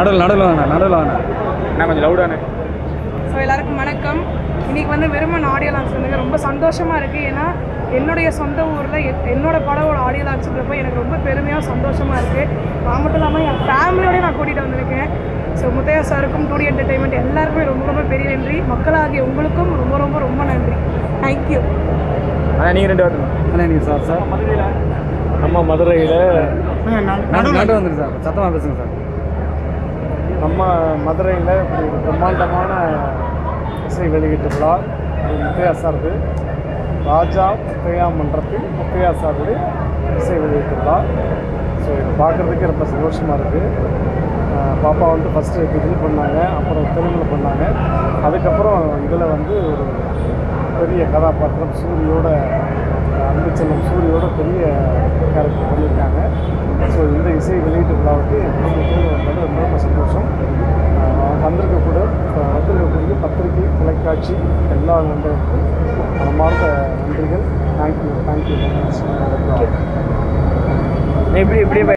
நடுவில் நடுவில் வாங்க நடுவில் வாங்க என்ன கொஞ்சம் லவுடானு ஸோ எல்லாருக்கும் வணக்கம் இன்னைக்கு வந்து வெறுமன் ஆடியோ லான்ச் வந்து ரொம்ப சந்தோஷமாக இருக்குது ஏன்னா என்னுடைய சொந்த ஊரில் என்னோட படவோட ஆடியோ லான்ச்சுன்றப்போ எனக்கு ரொம்ப பெருமையாக சந்தோஷமாக இருக்குது நான் மட்டும் இல்லாமல் என் ஃபேமிலியோடய நான் கூட்டிகிட்டு வந்திருக்கேன் ஸோ முத்தையா சாருக்கும் டூடி என்டர்டைன்மெண்ட் எல்லாருக்குமே ரொம்ப ரொம்ப பெரிய நன்றி மக்களாகிய உங்களுக்கும் ரொம்ப ரொம்ப ரொம்ப நன்றி தேங்க்யூ அதான் நீங்கள் ரெண்டு வார்த்தை அண்ணா நீங்கள் சார் சார் நம்ம மதுரையில் நடு நடு வந்துருக்கு சார் சத்தமாக பேசுங்க சார் நம்ம மதுரையில் இப்படி ஒரு பிரம்மாண்டமான இசை வெளியீட்டு விழா அது முத்தையா சார்பு ராஜா முத்தையா மன்றத்தில் முத்தையா சார்பு இசை வெளியீட்டு விழா ஸோ இதை பார்க்குறதுக்கே ரொம்ப சந்தோஷமாக இருக்குது பாப்பா வந்து ஃபஸ்ட்டு இதில் பண்ணாங்க அப்புறம் தெலுங்கில் பண்ணாங்க அதுக்கப்புறம் இதில் வந்து ஒரு பெரிய கதாபாத்திரம் சூரியோட அன்பு செல்லம் சூரியோட பெரிய கேரக்டர் பண்ணியிருக்காங்க ஸோ இந்த இசை வெளியீட்டு விழாவுக்கு என் குடும்பத்தோடு வந்தது ரொம்ப ரொம்ப சந்தோஷம் ஆஹ் வந்திருக்கக்கூட வந்திருக்கக்கூடிய பத்திரிகை தொலைக்காட்சி எல்லா நண்பர்களுக்கும் மனமார்ந்த நன்றிகள் தேங்க்யூ தேங்க்யூ எப்படி இப்படியே